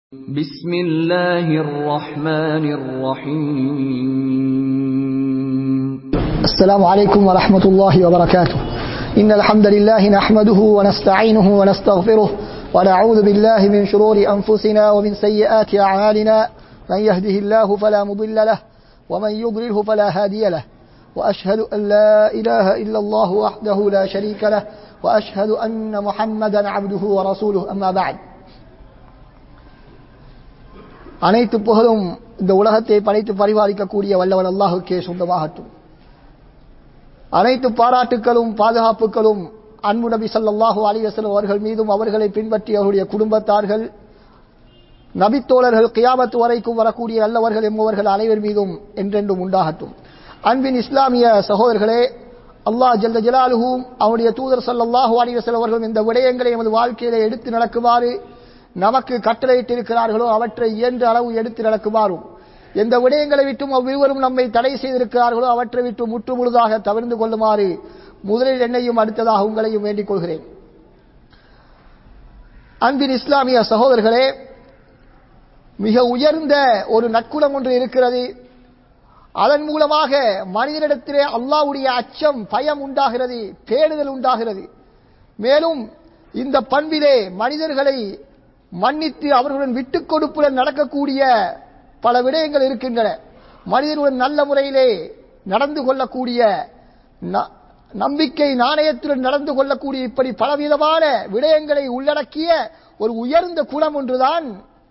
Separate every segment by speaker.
Speaker 1: بسم الله الرحمن الرحيم
Speaker 2: السلام عليكم ورحمة الله وبركاته إن الحمد لله نحمده ونستعينه ونستغفره ونعوذ بالله من شرور أنفسنا ومن سيئات أعمالنا من يهده الله فلا مضل له ومن يضلله فلا هادي له وأشهد أن لا إله إلا الله وحده لا شريك له وأشهد أن محمدا عبده ورسوله أما بعد அனைத்து புகழும் இந்த உலகத்தை படைத்து பரிபாலிக்கக்கூடிய வல்லவன் அல்லாஹுக்கே சொந்தமாகட்டும் அனைத்து பாராட்டுக்களும் பாதுகாப்புகளும் அன்பு நபி ஸல்லல்லாஹு அலைஹி வஸல்லம் அவர்கள் மீதும் அவர்களை பின்பற்றி அவருடைய குடும்பத்தார்கள் நபித்தோழர்கள் கியாமத்து வரைக்கும் வரக்கூடிய நல்லவர்கள் என்பவர்கள் அனைவர் மீதும் என்றென்றும் உண்டாகட்டும் அன்பின் இஸ்லாமிய சகோதரர்களே அல்லாஹ் ஜல்ல ஜலாலுஹும் அவருடைய தூதர் ஸல்லல்லாஹு அலைஹி வஸல்லம் அவர்கள் இந்த விடயங்களை எமது வாழ்க்கையிலே எடுத்து நடக்குமாறு நமக்கு கட்டளையிட்டிருக்கிறார்களோ அவற்றை இயன்ற அளவு எடுத்து நடக்குமாறும் எந்த விடயங்களை விட்டும் அவ்விருவரும் நம்மை தடை செய்திருக்கிறார்களோ அவற்றை விட்டு முற்று முழுதாக தவிர்ந்து கொள்ளுமாறு முதலில் என்னையும் அடுத்ததாக உங்களையும் வேண்டிக் கொள்கிறேன் அன்பின் இஸ்லாமிய சகோதரர்களே மிக உயர்ந்த ஒரு நற்குணம் ஒன்று இருக்கிறது அதன் மூலமாக மனிதனிடத்திலே அல்லாவுடைய அச்சம் பயம் உண்டாகிறது பேணுதல் உண்டாகிறது மேலும் இந்த பண்பிலே மனிதர்களை மன்னித்து அவர்களுடன் விட்டுக் கொடுப்புடன் நடக்கக்கூடிய பல விடயங்கள் இருக்கின்றன மனிதனுடன் நல்ல முறையிலே நடந்து கொள்ளக்கூடிய நம்பிக்கை நாணயத்துடன் நடந்து கொள்ளக்கூடிய இப்படி பலவிதமான விடயங்களை உள்ளடக்கிய ஒரு உயர்ந்த குணம் ஒன்றுதான்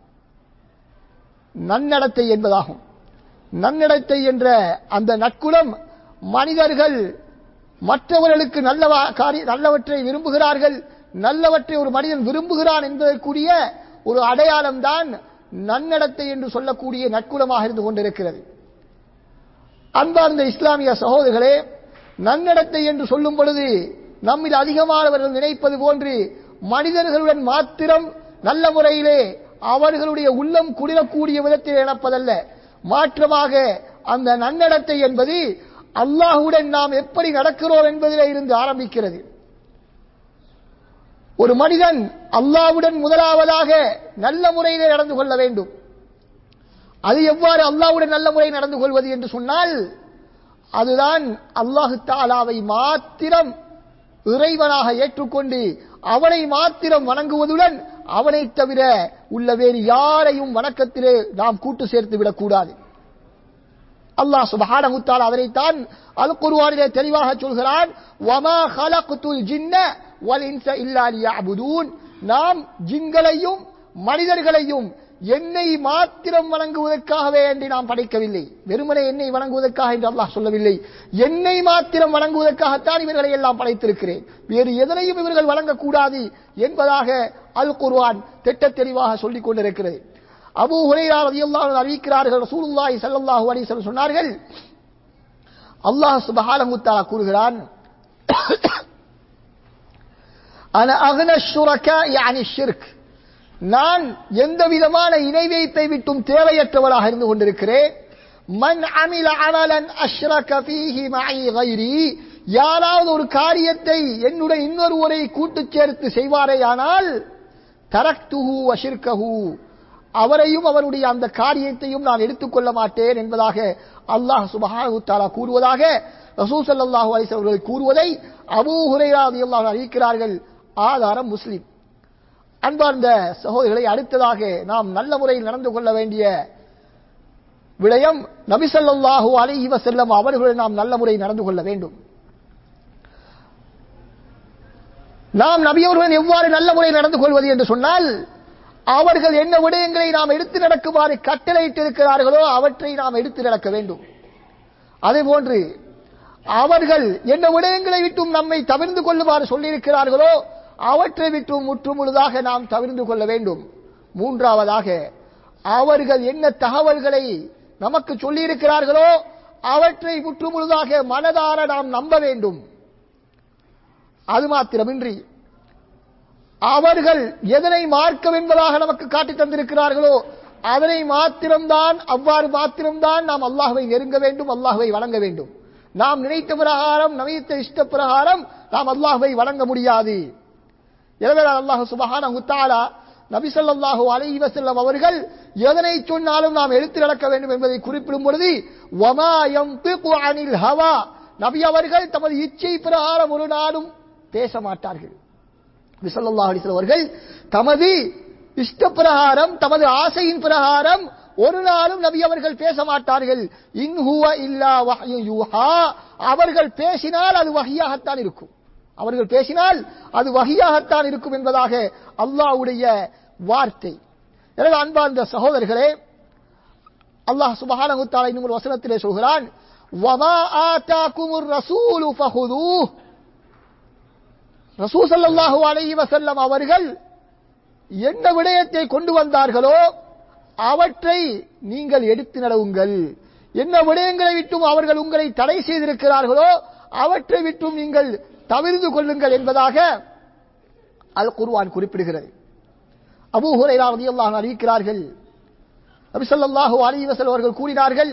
Speaker 2: நன்னடத்தை என்பதாகும் நன்னடத்தை என்ற அந்த நற்குணம் மனிதர்கள் மற்றவர்களுக்கு நல்ல காரிய நல்லவற்றை விரும்புகிறார்கள் நல்லவற்றை ஒரு மனிதன் விரும்புகிறான் என்பதற்குரிய ஒரு அடையாளம் தான் நன்னடத்தை என்று சொல்லக்கூடிய நற்குணமாக இருந்து கொண்டிருக்கிறது அன்பார்ந்த இஸ்லாமிய சகோதரர்களே நன்னடத்தை என்று சொல்லும் பொழுது நம்மில் அதிகமானவர்கள் நினைப்பது போன்று மனிதர்களுடன் மாத்திரம் நல்ல முறையிலே அவர்களுடைய உள்ளம் குளிரக்கூடிய விதத்தில் இழப்பதல்ல மாற்றமாக அந்த நன்னடத்தை என்பது அல்லாஹுடன் நாம் எப்படி நடக்கிறோம் என்பதிலே இருந்து ஆரம்பிக்கிறது ஒரு மனிதன் அல்லாவுடன் முதலாவதாக நல்ல முறையிலே நடந்து கொள்ள வேண்டும் அது எவ்வாறு அல்லாவுடன் நல்ல முறை நடந்து கொள்வது என்று சொன்னால் அதுதான் அல்லாஹு தாலாவை மாத்திரம் இறைவனாக ஏற்றுக்கொண்டு அவனை மாத்திரம் வணங்குவதுடன் அவனை தவிர உள்ள வேறு யாரையும் வணக்கத்திலே நாம் கூட்டு சேர்த்து விடக்கூடாது அல்லாஹ் சுபஹான முத்தால் அதனைத்தான் அல் குருவானிலே தெளிவாக சொல்கிறான் வமா ஹலக்துல் ஜின்ன வலின்ச இல்லாலியாபுதூன் நாம் ஜின்களையும் மனிதர்களையும் என்னை மாத்திரம் வணங்குவதற்காக வேண்டி நாம் படைக்கவில்லை வெறுமனே என்னை வணங்குவதற்காக என்று அல்லாஹ் சொல்லவில்லை என்னை மாத்திரம் வணங்குவதற்காகத்தான் இவர்களை எல்லாம் படைத்திருக்கிறேன் வேறு எதனையும் இவர்கள் வழங்கக்கூடாது என்பதாக அல் குர்வான் திட்ட தெளிவாக சொல்லிக் கொண்டிருக்கிறது அபு ஹுரைரா ரலியல்லாஹு அறிவிக்கிறார்கள் ரசூலுல்லாஹி ஸல்லல்லாஹு அலைஹி வஸல்லம் சொன்னார்கள் அல்லாஹ் சுப்ஹானஹு தஆலா கூறுகிறான் அன அகன ஷுரகா யானி ஷிர்க் நான் எந்த விதமான இணை வைப்பை விட்டும் தேவையற்றவராக இருந்து கொண்டிருக்கிறேன் மன் அமில அமலன் அஷ்ரக ஃபீஹி மஇ கைரி யாராவது ஒரு காரியத்தை என்னுடன் இன்னொருவரை கூட்டு சேர்த்து செய்வாரேயானால் தரக்துஹு வஷிர்கஹு அவரையும் அவருடைய அந்த காரியத்தையும் நான் எடுத்துக்கொள்ள மாட்டேன் என்பதாக அல்லாஹ் சுபஹானஹு தஆலா கூறுவதாக ரசூல் ஸல்லல்லாஹு அலைஹி அவர்கள் கூறுவதை அபூ ஹுரைரா ரலியல்லாஹு அறிவிக்கிறார்கள் ஆதாரம் முஸ்லிம் அன்பார்ந்த சகோதரிகளை அடுத்ததாக நாம் நல்ல முறையில் நடந்து கொள்ள வேண்டிய விடயம் நபிசல்லாஹு அலைஹி வஸல்லம் அவர்களுடன் நாம் நல்ல முறையில் நடந்து கொள்ள வேண்டும் நாம் நபியவர்களுடன் எவ்வாறு நல்ல முறையில் நடந்து கொள்வது என்று சொன்னால் அவர்கள் என்ன விடயங்களை நாம் எடுத்து நடக்குமாறு கட்டளையிட்டிருக்கிறார்களோ அவற்றை நாம் எடுத்து நடக்க வேண்டும் அதே போன்று அவர்கள் என்ன விடயங்களை விட்டும் நம்மை தவிர்ந்து கொள்ளுமாறு சொல்லியிருக்கிறார்களோ அவற்றை விட்டும் முற்று முழுதாக நாம் தவிர்ந்து கொள்ள வேண்டும் மூன்றாவதாக அவர்கள் என்ன தகவல்களை நமக்கு சொல்லியிருக்கிறார்களோ அவற்றை முற்று முழுதாக மனதார நாம் நம்ப வேண்டும் அது மாத்திரமின்றி அவர்கள் எதனை மார்க்கம் என்பதாக நமக்கு காட்டி தந்திருக்கிறார்களோ அதனை மாத்திரம்தான் அவ்வாறு மாத்திரம்தான் நாம் அல்லாஹுவை நெருங்க வேண்டும் அல்லாஹுவை வழங்க வேண்டும் நாம் நினைத்த பிரகாரம் நமித்த இஷ்ட பிரகாரம் நாம் அல்லாஹுவை வழங்க முடியாது எனவே அல்லாஹ் சுபஹான முத்தாலா நபி ஸல்லல்லாஹு அலைஹி வஸல்லம் அவர்கள் எதனை சொன்னாலும் நாம் எடுத்து நடக்க வேண்டும் என்பதை குறிப்பிடும் பொழுது வமா யம்திகு அனில் ஹவா நபி அவர்கள் தமது இச்சை பிரகாரம் ஒரு நாளும் பேச மாட்டார்கள் நபி ஸல்லல்லாஹு அலைஹி வஸல்லம் அவர்கள் தமது இஷ்ட பிரகாரம் தமது ஆசையின் பிரகாரம் ஒரு நாளும் நபி அவர்கள் பேச மாட்டார்கள் இன்ஹுவ இல்லா வஹ்யு யூஹா அவர்கள் பேசினால் அது வஹியாகத்தான் இருக்கும் அவர்கள் பேசினால் அது வஹியாகத்தான் இருக்கும் என்பதாக அல்லாஹ்வுடைய வார்த்தை எனவே அன்பார்ந்த சகோதரர்களே அல்லாஹ் சுபஹானஹு தஆலா இன்னும் ஒரு வசனத்திலே சொல்கிறான் வமா ஆதாகுமுர் ரசூலு ஃபஹுதூஹ் ரசூல் ஸல்லல்லாஹு அலைஹி வஸல்லம் அவர்கள் என்ன விடயத்தை கொண்டு வந்தார்களோ அவற்றை நீங்கள் எடுத்து நடவுங்கள் என்ன விடயங்களை விட்டும் அவர்கள் உங்களை தடை செய்திருக்கிறார்களோ அவற்றை விட்டும் நீங்கள் தவிர்த்து கொள்ளுங்கள் என்பதாக அல் குர்ஆன் குறிப்பிடுகிறது அபூ ஹுரைரா ரலியல்லாஹு அன்ஹு அறிவிக்கிறார்கள் நபி ஸல்லல்லாஹு அலைஹி வஸல்லம் அவர்கள் கூறினார்கள்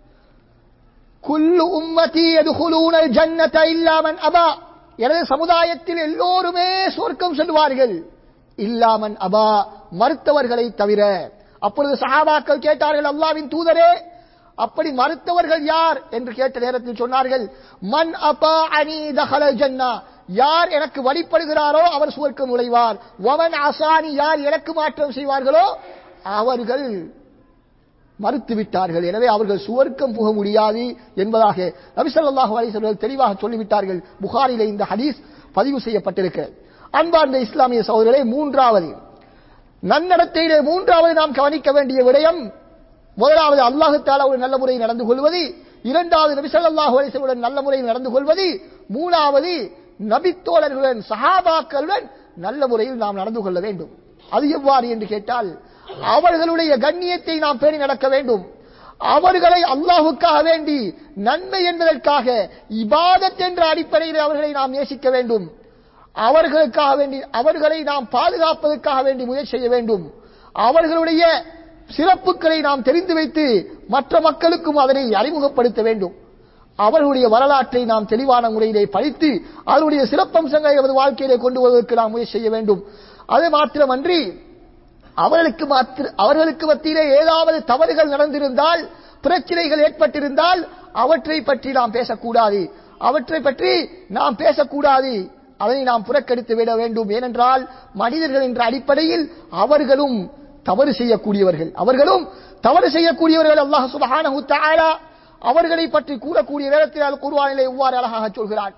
Speaker 2: குல்லு உம்மதி யதுகுலூனல் ஜன்னத இல்லா மன் அபா எனது சமுதாயத்தில் எல்லோருமே சொர்க்கம் செல்வார்கள் இல்லாமன் அபா மறுத்தவர்களை தவிர அப்பொழுது சஹாபாக்கள் கேட்டார்கள் அல்லாவின் தூதரே அப்படி மறுத்தவர்கள் யார் என்று கேட்ட நேரத்தில் சொன்னார்கள் மன் அப்பா அனி தஹல ஜன்னா யார் எனக்கு வழிபடுகிறாரோ அவர் சுவர்க்கம் நுழைவார் வமன் அசானி யார் எனக்கு மாற்றம் செய்வார்களோ அவர்கள் மறுத்து விட்டார்கள் எனவே அவர்கள் சுவர்க்கம் புக முடியாது என்பதாக நபி ஸல்லல்லாஹு அலைஹி வஸல்லம் தெளிவாக சொல்லிவிட்டார்கள் புகாரிலே இந்த ஹதீஸ் பதிவு செய்யப்பட்டிருக்கிறது அன்பார்ந்த இஸ்லாமிய சகோதரர்களே மூன்றாவது நன்னடத்தையிலே மூன்றாவது நாம் கவனிக்க வேண்டிய விடயம் முதலாவது அல்லாஹு தாலா ஒரு நல்ல முறையில் நடந்து கொள்வது இரண்டாவது நபி ஸல்லல்லாஹு அலைஹி வஸல்லம் நல்ல முறையில் நடந்து கொள்வது மூணாவது நபித்தோழர்களுடன் சஹாபாக்களுடன் நல்ல முறையில் நாம் நடந்து கொள்ள வேண்டும் அது எவ்வாறு என்று கேட்டால் அவர்களுடைய கண்ணியத்தை நாம் பேணி நடக்க வேண்டும் அவர்களை அல்லாஹுக்காக வேண்டி நன்மை என்பதற்காக இபாதத் என்ற அடிப்படையில் அவர்களை நாம் நேசிக்க வேண்டும் அவர்களுக்காக வேண்டி அவர்களை நாம் பாதுகாப்பதற்காக வேண்டி முயற்சி செய்ய வேண்டும் அவர்களுடைய சிறப்புகளை நாம் தெரிந்து வைத்து மற்ற மக்களுக்கும் அதனை அறிமுகப்படுத்த வேண்டும் அவர்களுடைய வரலாற்றை நாம் தெளிவான முறையிலே படித்து அதனுடைய சிறப்பம்சங்களை நமது வாழ்க்கையிலே கொண்டு வருவதற்கு நாம் முயற்சி செய்ய வேண்டும் அது மாத்திரமன்றி அவர்களுக்கு மாத்திர அவர்களுக்கு மத்தியிலே ஏதாவது தவறுகள் நடந்திருந்தால் பிரச்சனைகள் ஏற்பட்டிருந்தால் அவற்றை பற்றி நாம் பேசக்கூடாது அவற்றை பற்றி நாம் பேசக்கூடாது அதனை நாம் புறக்கணித்து விட வேண்டும் ஏனென்றால் மனிதர்கள் என்ற அடிப்படையில் அவர்களும் தவறு செய்யக்கூடியவர்கள் அவர்களும் தவறு செய்யக்கூடியவர்கள் அல்லாஹ் சுபஹானஹு தஆலா அவர்களை பற்றி கூறக்கூடிய நேரத்தில் அல் குர்ஆனிலே இவ்வாறு அழகாக சொல்கிறான்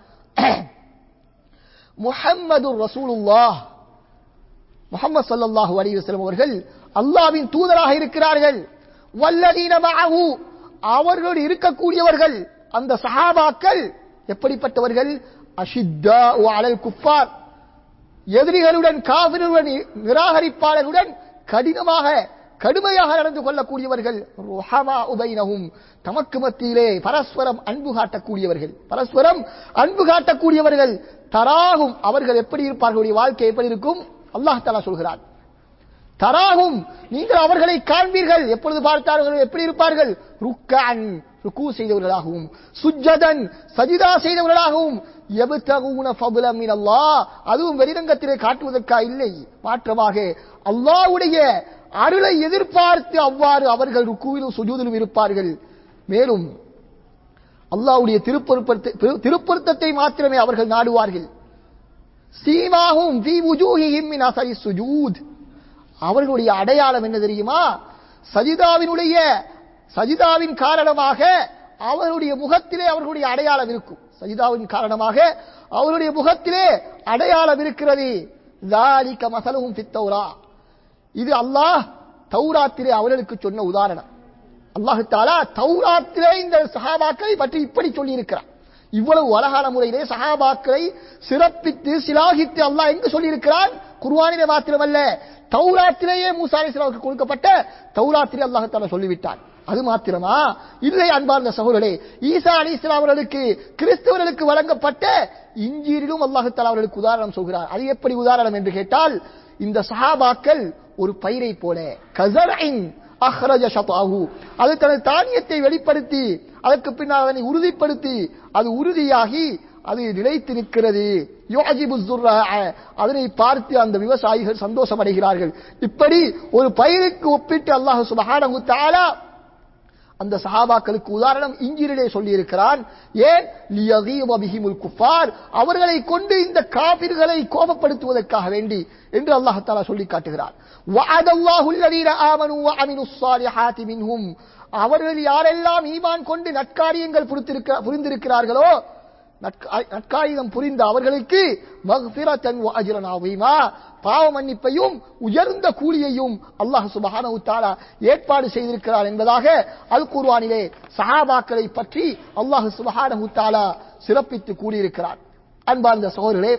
Speaker 2: முஹம்மது ரசூலுல்லாஹ் முகமது சல்லல்லாஹு அலைஹி வஸல்லம் அவர்கள் அல்லாஹ்வின் தூதராக இருக்கிறார்கள் வல்லதீன மஅஹு அவர்களோடு இருக்கக்கூடியவர்கள் அந்த சஹாபாக்கள் எப்படிப்பட்டவர்கள் அஷித்தா அலல் குஃபார் எதிரிகளுடன் காவிர்களுடன் நிராகரிப்பாளர்களுடன் கடினமாக கடுமையாக நடந்து கொள்ளக்கூடியவர்கள் ருஹமா உபைனஹும் தமக்கு மத்தியிலே பரஸ்பரம் அன்பு காட்டக்கூடியவர்கள் பரஸ்பரம் அன்பு காட்டக்கூடியவர்கள் தராகும் அவர்கள் எப்படி இருப்பார்களுடைய வாழ்க்கை எப்படி இருக்கும் அல்லாஹ் தலா சொல்கிறார் தராகும் நீங்கள் அவர்களை காண்பீர்கள் எப்பொழுது பார்த்தார்கள் எப்படி இருப்பார்கள் ருக்கான் ருக்கு செய்தவர்களாகவும் சுஜதன் சஜிதா செய்தவர்களாகவும் எபுத்தகுன ஃபதுலம் மின் அல்லாஹ் அதுவும் வெளிரங்கத்திலே காட்டுவதற்கா இல்லை மாற்றமாக அல்லாஹ்வுடைய அருளை எதிர்பார்த்து அவ்வாறு அவர்கள் ருக்குவிலும் சுஜூதிலும் இருப்பார்கள் மேலும் அல்லாஹ்வுடைய திருப்பொருத்த திருப்பொருத்தத்தை மாத்திரமே அவர்கள் நாடுவார்கள் சீமாகும் வி வுஜூஹிஹிம் மின் அஸரி சுஜூத் அவர்களுடைய அடையாளம் என்ன தெரியுமா சஜிதாவினுடைய சஜிதாவின் காரணமாக அவர்களுடைய முகத்திலே அவர்களுடைய அடையாளம் இருக்கும் சஜிதாவின் காரணமாக அவருடைய முகத்திலே அடையாளம் இருக்கிறது ذَلِكَ مَثَلُهُمْ فِي التَّوْرَاةِ இது அல்லாஹ் தௌராத்திலே அவர்களுக்கு சொன்ன உதாரணம் அல்லாஹு தாலா தௌராத்திலே இந்த சஹாபாக்களை பற்றி இப்படி சொல்லி இருக்கிறார் இவ்வளவு அழகான முறையிலே சஹாபாக்களை சிறப்பித்து சிலாகித்து அல்லாஹ் எங்கு சொல்லி இருக்கிறான் குர்வானிலே மாத்திரமல்ல தௌராத்திலேயே மூசா அலிஸ்லாவுக்கு கொடுக்கப்பட்ட தௌராத்திலே அல்லாஹ் தாலா சொல்லிவிட்டான் அது மாத்திரமா இல்லை அன்பார்ந்த சகோதரே ஈசா அலி இஸ்லாம் அவர்களுக்கு கிறிஸ்தவர்களுக்கு வழங்கப்பட்ட இஞ்சீரிலும் அல்லாஹு தாலா அவர்களுக்கு உதாரணம் சொல்கிறார் அது எப்படி உதாரணம் என்று கேட்டால் இந்த சஹாபாக்கள் ஒரு பயிரை போல கசரின் அஹ்ரஜ ஷதாஹு அது தனது தானியத்தை வெளிப்படுத்தி அதற்கு பின்னால் அதனை உறுதிப்படுத்தி அது உறுதியாகி அது நிலைத்து நிற்கிறது யுஅஜிபு ஸுர்ராஅ. அதனை பார்த்து அந்த விவசாயிகள் சந்தோஷம் அடைகிறார்கள் இப்படி ஒரு பயிருக்கு ஒப்பிட்டு அல்லாஹ் சுப்ஹானஹு தஆலா அந்த சஹாபாக்களுக்கு உதாரணம் இஞ்சிரிலே சொல்லி இருக்கிறான் ஏன் லியகீப பிஹிமுல் குஃபார் அவர்களை கொண்டு இந்த காபிர்களை கோபப்படுத்துவதற்காக வேண்டி என்று அல்லாஹ் தஆலா சொல்லி காட்டுகிறார் வஅதல்லாஹு அல்லதீன ஆமனு வஅமிலுஸ் ஸாலிஹாத்தி மின்ஹும் அவர்கள் யாரெல்லாம் ஈமான் கொண்டு நற்காரியங்கள் புரிந்திருக்க புரிந்திருக்கிறார்களோ நற்கா- நற்காரியம் புரிந்த அவர்களுக்கு மக்ஃபிரத்தன் வ அஜ்ரன் அதீமா பாவ மன்னிப்பையும் உயர்ந்த கூலியையும் அல்லாஹ் சுப்ஹானஹு தஆலா ஏற்பாடு செய்திருக்கிறார் என்பதாக அல் குர்ஆனிலே சஹாபாக்களை பற்றி அல்லாஹ் சுப்ஹானஹு தஆலா சிறப்பித்து கூறியிருக்கிறார் அன்பார்ந்த சகோதரர்களே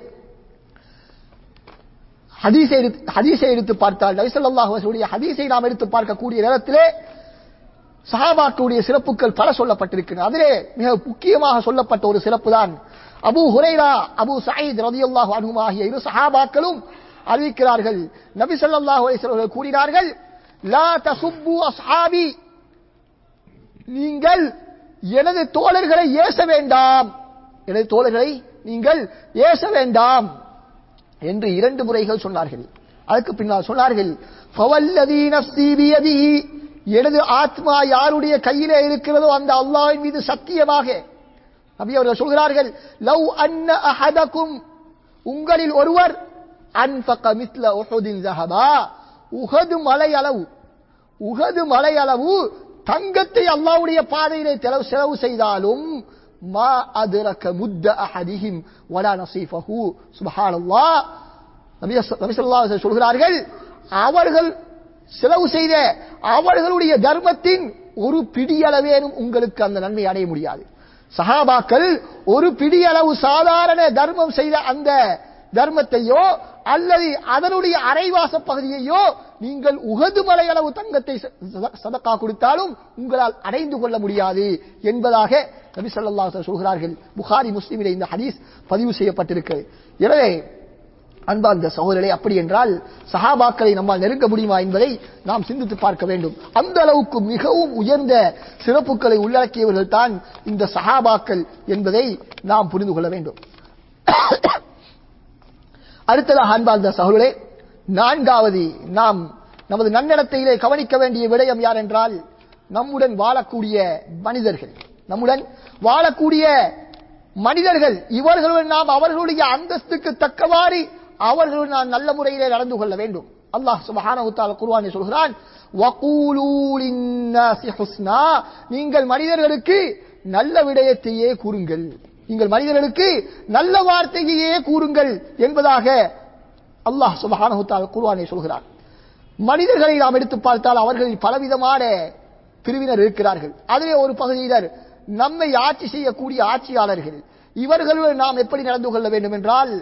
Speaker 2: ஹதீஸை எடுத்து ஹதீஸை எடுத்து பார்த்தால் நபி ஸல்லல்லாஹு அலைஹி வஸல்லம் ஹதீஸை நாம் எடுத்து பார்க்கக்கூடிய நேரத்திலே சஹாபாக்களுடைய சிறப்புகள் பல சொல்லப்பட்டிருக்கின்றன அதிலே மிக முக்கியமாக சொல்லப்பட்ட ஒரு சிறப்பு தான் அபூ ஹுரைரா அபூ சயீத் ரலியல்லாஹு அன்ஹும் ஆகிய இரு சஹாபாக்களும் அறிவிக்கிறார்கள் நபி ஸல்லல்லாஹு அலைஹி வஸல்லம் அவர்கள் கூறினார்கள் லா தசுப்பு அஸ்ஹாபி நீங்கள் எனது தோழர்களை ஏச வேண்டாம் எனது தோழர்களை நீங்கள் ஏச வேண்டாம் என்று இரண்டு முறைகள் சொன்னார்கள் அதுக்கு பின்னால் சொன்னார்கள் "ஃபவல்லதீ நஃப்ஸீ பியதிஹி", எனது ஆத்மா யாருடைய கையிலே இருக்கிறதோ அந்த அல்லாஹ்வின் மீது சத்தியமாக நபி அவர்கள் சொல்கிறார்கள் லவ் அன்ன அஹதகும் உங்களில் ஒருவர் அன்ஃபக மித்ல உஹுதின் ஸஹபா உஹது மலை அளவு உகது மலை அளவு தங்கத்தை அல்லாஹ்வுடைய பாதையிலே தெலவு- செலவு செய்தாலும் மா அதுரக்க முத்த அஹதிஹிம் வலா நசீஃபஹு சுப்ஹானல்லாஹ் நபி ஸ- நபி ஸல்லல்லாஹு அலைஹி வஸல்லம் சொல்கிறார்கள் அவர்கள் செலவு செய்த அவர்களுடைய தர்மத்தின் ஒரு பிடியளவேனும் உங்களுக்கு அந்த நன்மை அடைய முடியாது சஹாபாக்கள் ஒரு பிடியளவு சாதாரண தர்மம் செய்த அந்த தர்மத்தையோ அல்லது அதனுடைய அரைவாச பகுதியையோ நீங்கள் உகது மலையளவு தங்கத்தை ச- ச- சதக்கா கொடுத்தாலும் உங்களால் அடைந்து கொள்ள முடியாது என்பதாக நபி ஸல்லல்லாஹு அலைஹி வஸல்லம் சொல்கிறார்கள் புகாரி முஸ்லிமிலே இந்த ஹதீஸ் பதிவு செய்யப்பட்டிருக்கிறது எனவே அன்பார்ந்த சகோதரர்களே அப்படி என்றால் சஹாபாக்களை நம்மால் நெருங்க முடியுமா என்பதை நாம் சிந்தித்து பார்க்க வேண்டும் அந்த அளவுக்கு மிகவும் உயர்ந்த சிறப்புகளை உள்ளடக்கியவர்கள் தான் இந்த சஹாபாக்கள் என்பதை நாம் புரிந்து கொள்ள வேண்டும் அடுத்ததாக அன்பார்ந்த சகோதரர்களே நான்காவது நாம் நமது நன்னடத்தையிலே கவனிக்க வேண்டிய விடயம் யார் என்றால் நம்முடன் வாழக்கூடிய மனிதர்கள் நம்முடன் வாழக்கூடிய மனிதர்கள் இவர்களுடன் நாம் அவர்களுடைய அந்தஸ்துக்கு தக்கவாறு அவர்களுடன் நாம் நல்ல முறையிலே நடந்து கொள்ள வேண்டும் அல்லாஹ் சுப்ஹானஹு வ தஆலா குர்ஆனில் சொல்கிறான் வகூலூ லின்னாஸி ஹுஸ்னா நீங்கள் மனிதர்களுக்கு நல்ல விடயத்தையே கூறுங்கள் நீங்கள் மனிதர்களுக்கு நல்ல வார்த்தையையே கூறுங்கள் என்பதாக அல்லாஹ் சுப்ஹானஹு வ தஆலா குர்ஆனில் சொல்கிறான் மனிதர்களை நாம் எடுத்து பார்த்தால் அவர்களில் பலவிதமான பிரிவினர் இருக்கிறார்கள் அதிலே ஒரு பகுதியினர் நம்மை ஆட்சி செய்யக்கூடிய ஆட்சியாளர்கள் இவர்களுடன் நாம் எப்படி நடந்து கொள்ள வேண்டும் என்றால்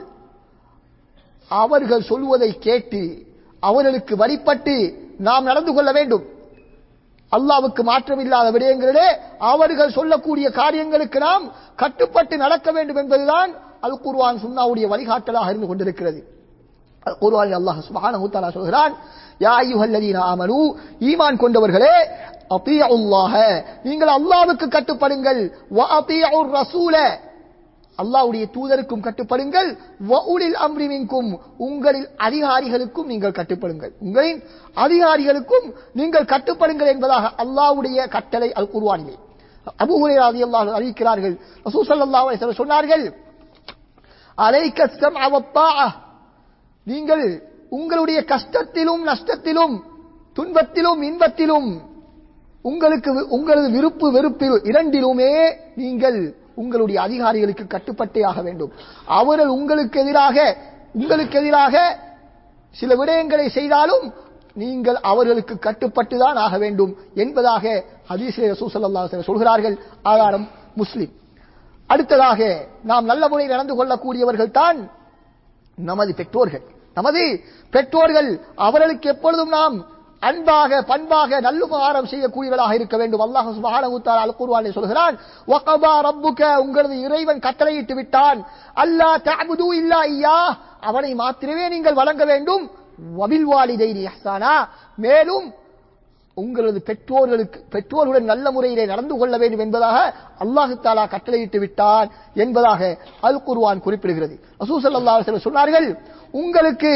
Speaker 2: அவர்கள் சொல்வதை கேட்டு அவர்களுக்கு வழிபட்டு நாம் நடந்து கொள்ள வேண்டும் அல்லாவுக்கு மாற்றமில்லாத விடயங்களிலே அவர்கள் சொல்லக்கூடிய காரியங்களுக்கு நாம் கட்டுப்பட்டு நடக்க வேண்டும் என்பதுதான் அல் குர்ஆன் சுன்னாவுடைய வழிகாட்டலாக இருந்து கொண்டிருக்கிறது குர்ஆனில் அல்லாஹ் சுப்ஹானஹு வ தஆலா சொல்கிறான் யா அய்யுஹல்லதீன ஆமனூ ஈமான் கொண்டவர்களே அத்தீஉல்லாஹ நீங்கள் அல்லாஹ்வுக்கு கட்டுப்படுங்கள் வ அத்தீஉர் ரசூல அல்லாஹ்வுடைய தூதருக்கும் கட்டுப்படுங்கள் வ உலில் அம்ரி மின்கும் உங்களில் அதிகாரிகளுக்கும் நீங்கள் கட்டுப்படுங்கள் உங்களின் அதிகாரிகளுக்கும் நீங்கள் கட்டுப்படுங்கள் என்பதாக அல்லாஹ்வுடைய கட்டளை அல் குர்ஆனிலே அபூ ஹுரைரா রাদিয়াল্লাহு அன்ஹு அறிவிக்கிறார்கள் ரசூல் ஸல்லல்லாஹு அலைஹி வஸல்லம் சொன்னார்கள் அலைக்க ஸம்அ வத்தாஅ நீங்கள் உங்களுடைய கஷ்டத்திலும் நஷ்டத்திலும் துன்பத்திலும் இன்பத்திலும் உங்களுக்கு வி- உங்களது விருப்பு வெறுப்பில் இரண்டிலுமே நீங்கள் உங்களுடைய அதிகாரிகளுக்கு கட்டுப்பட்டே ஆக வேண்டும் அவர்கள் உங்களுக்கு எதிராக உங்களுக்கு எதிராக சில விடயங்களை செய்தாலும் நீங்கள் அவர்களுக்கு கட்டுப்பட்டுதான் ஆக வேண்டும் என்பதாக ஹதீஸிலே ரசூல் ஸல்லல்லாஹு அலைஹி வஸல்லம் சொல்கிறார்கள் ஆதாரம் முஸ்லிம் அடுத்ததாக நாம் நல்ல முறையில் நடந்து கொள்ளக்கூடியவர்கள் தான் நமது பெற்றோர்கள் நமது பெற்றோர்கள் அவர்களுக்கு எப்பொழுதும் நாம் அன்பாக பண்பாக நல்லுபகாரம் செய்யக்கூடியவர்களாக இருக்க வேண்டும் அல்லாஹ் சுப்ஹானஹு வ தஆலா அல் குர்ஆனில் சொல்கிறான் வகபா ரப்புக உங்களது இறைவன் கட்டளையிட்டு விட்டான் அல்லாஹ் தஅபுது இல்லா இய்யா அவனை மாத்திரமே நீங்கள் வணங்க வேண்டும் வபில் வாலிதைனி இஹ்சானா மேலும் உங்களது பெற்றோர்களுக்கு பெற்றோர்களுடன் நல்ல முறையிலே நடந்து கொள்ள வேண்டும் என்பதாக அல்லாஹு தாலா கட்டளையிட்டு விட்டான் என்பதாக அல் குர்ஆன் குறிப்பிடுகிறது ரசூல் ஸல்லல்லாஹு அலைஹி வஸல்லம் சொன்னார்கள் உங்களுக்கு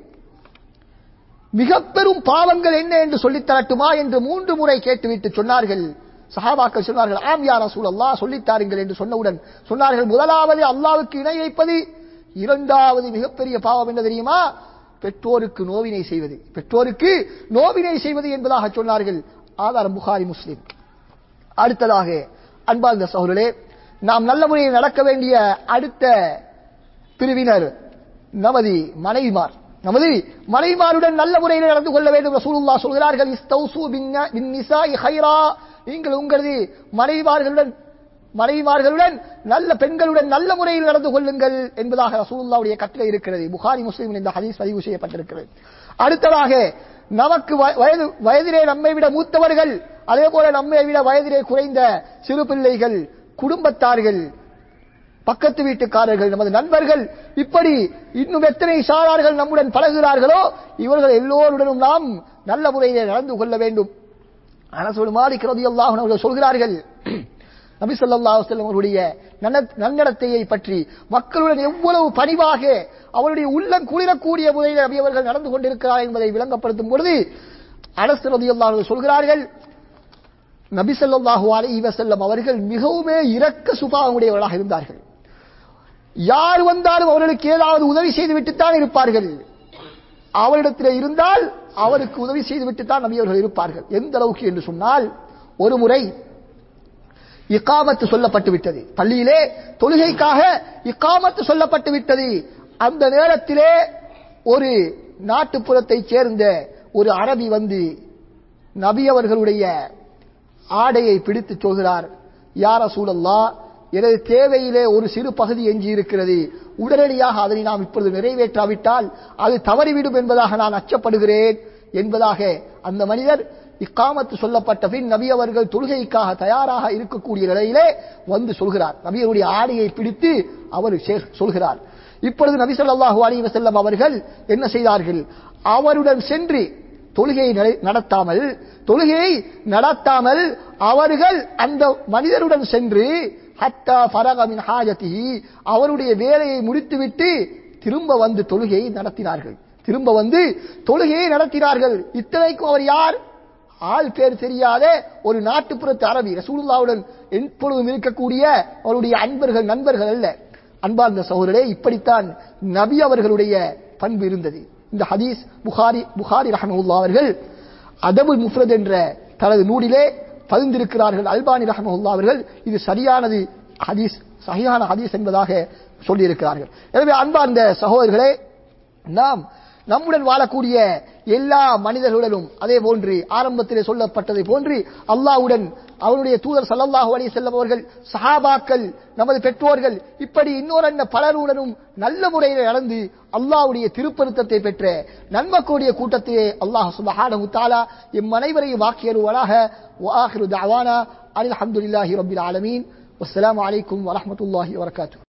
Speaker 2: மிக பெரும் பாவங்கள் என்ன என்று சொல்லித் தரட்டுமா என்று மூன்று முறை கேட்டுவிட்டு சொன்னார்கள் சஹாபாக்கள் சொன்னார்கள் ஆம் யா ரசூலல்லாஹ் சொல்லித் தாருங்கள் என்று சொன்னவுடன் சொன்னார்கள் முதலாவது அல்லாஹ்வுக்கு இணை வைப்பது இரண்டாவது மிகப்பெரிய பாவம் என்ன தெரியுமா பெற்றோருக்கு நோவினை செய்வது பெற்றோருக்கு நோவினை செய்வது என்பதாக சொன்னார்கள் ஆதாரம் புகாரி முஸ்லிம் அடுத்ததாக அன்பார்ந்த சகோதரர்களே நாம் நல்ல முறையில் நடக்க வேண்டிய அடுத்த பிரிவினர் நமது மனைவிமார் நமது மனைவிமாருடன் நல்ல முறையில் நடந்து கொள்ள வேண்டும் ரசூலுல்லாஹ் சொல்கிறார்கள் இஸ்தௌசு பின்ன- பின்னிசாஇ ஹைரா நீங்கள் உங்களது மனைவிமார்களுடன் மனைவிமார்களுடன் நல்ல பெண்களுடன் நல்ல முறையில் நடந்து கொள்ளுங்கள் என்பதாக ரசூலுல்லாவுடைய கட்டளை இருக்கிறது புகாரி முஸ்லிம் இந்த ஹதீஸ் பதிவு செய்யப்பட்டிருக்கிறது அடுத்ததாக நமக்கு வ- வயது வயதிலே நம்மை விட மூத்தவர்கள் அதே போல நம்மை விட வயதிலே குறைந்த சிறு பிள்ளைகள் குடும்பத்தார்கள் பக்கத்து வீட்டுக்காரர்கள் நமது நண்பர்கள் இப்படி இன்னும் எத்தனை சாரார்கள் நம்முடன் பழகுகிறார்களோ இவர்கள் எல்லோருடனும் நாம் நல்ல முறையிலே நடந்து கொள்ள வேண்டும் அனசுல் மாலிக் ரலியல்லாஹு அன்ஹு அவர்கள் சொல்கிறார்கள் நபி ஸல்லல்லாஹு அலைஹி வஸல்லம் அவருடைய நன்ன- நன்னடத்தையை பற்றி மக்களுடன் எவ்வளவு பணிவாக அவருடைய உள்ளம் குளிரக்கூடிய முறையில் நபி அவர்கள் நடந்து கொண்டிருக்கிறார் என்பதை விளங்கப்படுத்தும் பொழுது அனஸ் ரலியல்லாஹு அன்ஹு சொல்கிறார்கள் நபி ஸல்லல்லாஹு அலைஹி வஸல்லம் அவர்கள் மிகவுமே இரக்க சுபாவமுடையவர்களாக இருந்தார்கள் யார் வந்தாலும் அவர்களுக்கு ஏதாவது உதவி செய்து விட்டுத்தான் இருப்பார்கள் அவரிடத்தில் இருந்தால் அவருக்கு உதவி செய்து விட்டுத்தான் நபி அவர்கள் இருப்பார்கள் எந்த அளவுக்கு என்று சொன்னால் ஒரு முறை இக்காமத்து சொல்லப்பட்டு விட்டது பள்ளியிலே தொழுகைக்காக இக்காமத்து சொல்லப்பட்டு விட்டது அந்த நேரத்திலே ஒரு நாட்டுப்புறத்தைச் சேர்ந்த ஒரு அரபி வந்து நபி அவர்களுடைய ஆடையை பிடித்து சொல்கிறார் யார சூழல்லா எனது தேவையிலே ஒரு சிறு பகுதி எஞ்சி இருக்கிறது உடனடியாக அதனை நாம் இப்பொழுது நிறைவேற்றாவிட்டால் அது தவறிவிடும் என்பதாக நான் அச்சப்படுகிறேன் என்பதாக அந்த மனிதர் இக்காமத்து சொல்லப்பட்ட பின் நபி அவர்கள் தொழுகைக்காக தயாராக இருக்கக்கூடிய நிலையிலே வந்து சொல்கிறார் நபியருடைய ஆடையை பிடித்து அவர் சே- சொல்கிறார் இப்பொழுது நபி ஸல்லல்லாஹு அலைஹி வஸல்லம் அவர்கள் என்ன செய்தார்கள் அவருடன் சென்று தொழுகையை நட- நடத்தாமல் தொழுகையை நடத்தாமல் அவர்கள் அந்த மனிதருடன் சென்று ஹத்தா ஃபரக மின் ஹாஜத்திஹி அவருடைய வேலையை முடித்துவிட்டு திரும்ப வந்து தொழுகையை நடத்தினார்கள் திரும்ப வந்து தொழுகையை நடத்தினார்கள் இத்தனைக்கும் அவர் யார் ஆள் பேர் தெரியாத ஒரு நாட்டுப்புறத்து அரபி ரசூலுல்லாவுடன் எப்பொழுதும் இருக்கக்கூடிய அவருடைய அன்பர்கள் நண்பர்கள் அல்ல அன்பார்ந்த சகோதரரே இப்படித்தான் நபி அவர்களுடைய பண்பு இருந்தது இந்த ஹதீஸ் புகாரி புகாரி ரஹமவுல்லா அவர்கள் அதபுல் முஃப்ரத் என்ற தனது நூலிலே பதிந்திருக்கிறார்கள் அல்பானி ரஹமவுல்லா அவர்கள் இது சரியானது ஹதீஸ் சரியான ஹதீஸ் என்பதாக சொல்லியிருக்கிறார்கள் எனவே அன்பார்ந்த சகோதரர்களே நாம் நம்முடன் வாழக்கூடிய எல்லா மனிதர்களுடனும் அதே போன்று ஆரம்பத்திலே சொல்லப்பட்டதை போன்று அல்லாஹ்வுடன் அவருடைய தூதர் ஸல்லல்லாஹு அலைஹி வஸல்லம் அவர்கள் சஹாபாக்கள் நமது பெற்றோர்கள் இப்படி இன்னொரு என்ன பலருடனும் நல்ல முறையில் நடந்து அல்லாஹ்வுடைய திருப்பருத்தத்தை பெற்ற நன்மக்கூடிய கூட்டத்திலே அல்லாஹ் சுப்ஹானஹு தஆலா எம் அனைவரையும் வாக்கியருவனாக வஆஹிரு தஅவானா அல்ஹம்துலில்லாஹி ரப்பில் ஆலமீன் வஸ்ஸலாமு அலைக்கும் வரஹ்மத்துல்லாஹி வபரகாத்துஹு